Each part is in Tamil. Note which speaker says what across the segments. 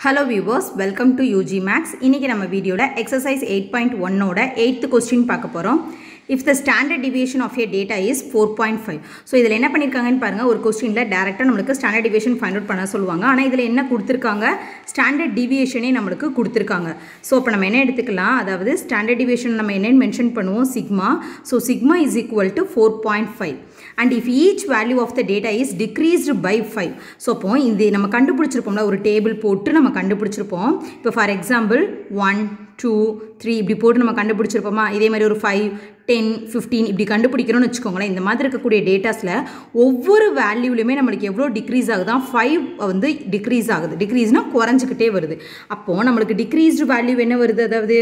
Speaker 1: hello viewers welcome to UG maths இன்றைக்கி நம்ம வீடியோவில் எக்ஸசைஸ் எயிட் பாயிண்ட் ஒன்னோட எயித்து கொஸ்டின் பார்க்க போகிறோம் if the standard deviation of a data is four point five so இதில் என்ன பண்ணியிருக்காங்கன்னு பாருங்கள் ஒரு கொஸ்டினில் டேரெக்டாக நம்மளுக்கு ஸ்டாண்டர்ட் டிவியேஷன் ஃபைண்ட் அவுட் பண்ண சொல்லுவாங்க ஆனால் இதில் என்ன கொடுத்துருக்காங்க ஸ்டாண்டர்ட் டிவியேஷனே நம்மளுக்கு கொடுத்துருக்காங்க ஸோ அப்போ நம்ம என்ன எடுத்துக்கலாம் அதாவது ஸ்டாண்டர்ட் டிவியேஷன் நம்ம என்னென்னு மென்ஷன் பண்ணுவோம் sigma so sigma is equal to four point five and if each value of the data is decreased by five so அப்போ இது நம்ம கண்டுபிடிச்சிருப்போம்ல ஒரு டேபிள் போட்டு நம்ம கண்டுபிடிச்சிருப்போம் இப்போ for example one two three இப்படி போட்டு நம்ம கண்டுபிடிச்சிருப்போமா இதே மாதிரி ஒரு ஃபைவ் டென் ஃபிஃப்டீன் இப்படி கண்டுபிடிக்கிறோம்னு வச்சுக்கோங்களேன் இந்த மாதிரி இருக்கக்கூடிய டேட்டாஸில் ஒவ்வொரு வேல்யூலையுமே நம்மளுக்கு எவ்வளோ டிக்ரீஸ் ஆகுதான் ஃபைவ் வந்து டிக்ரீஸ் ஆகுது டிக்ரீஸ்னால் குறைஞ்சிக்கிட்டே வருது அப்போது நம்மளுக்கு டிக்ரீஸ்டு வேல்யூ என்ன வருது அதாவது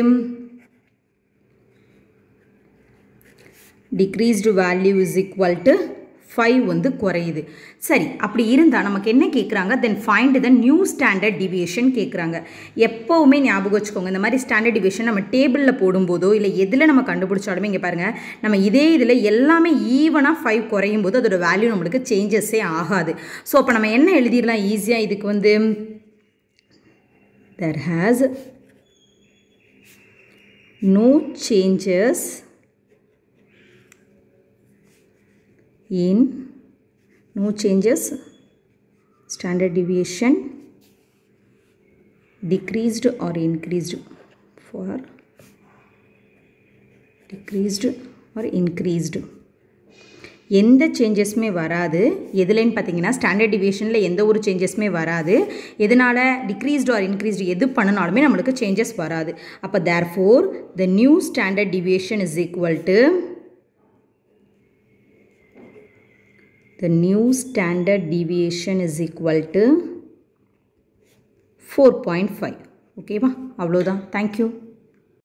Speaker 1: decreased value is equal to five வந்து குறையுது சரி அப்படி இருந்தால் நமக்கு என்ன கேட்குறாங்க then find the new standard deviation கேட்குறாங்க எப்போவுமே ஞாபகம் வச்சுக்கோங்க இந்த மாதிரி ஸ்டாண்டர்ட் டிவியேஷன் நம்ம டேபிளில் போடும்போதோ இல்லை எதில் நம்ம கண்டுபிடிச்சாலுமே இங்கே பாருங்கள் நம்ம இதே இதில் எல்லாமே ஈவனாக ஃபைவ் குறையும் போது அதோட வேல்யூ நம்மளுக்கு சேஞ்சஸே ஆகாது ஸோ அப்போ நம்ம என்ன எழுதிடலாம் ஈஸியாக இதுக்கு வந்து there has no changes in no changes standard deviation decreased or increased for decreased or increased எந்த சேஞ்சஸுமே வராது எதுலன்னு பார்த்தீங்கன்னா ஸ்டாண்டர்ட் டிவியேஷனில் எந்த ஒரு சேஞ்சஸுமே வராது எதனால் டிக்ரீஸ்டு ஆர் இன்க்ரீஸ்டு எது பண்ணினாலுமே நம்மளுக்கு சேஞ்சஸ் வராது அப்போ therefore the new standard deviation is equal to the new standard deviation is equal to 4.5 ஓகேவா அவ்வளோதான் தேங்க்யூ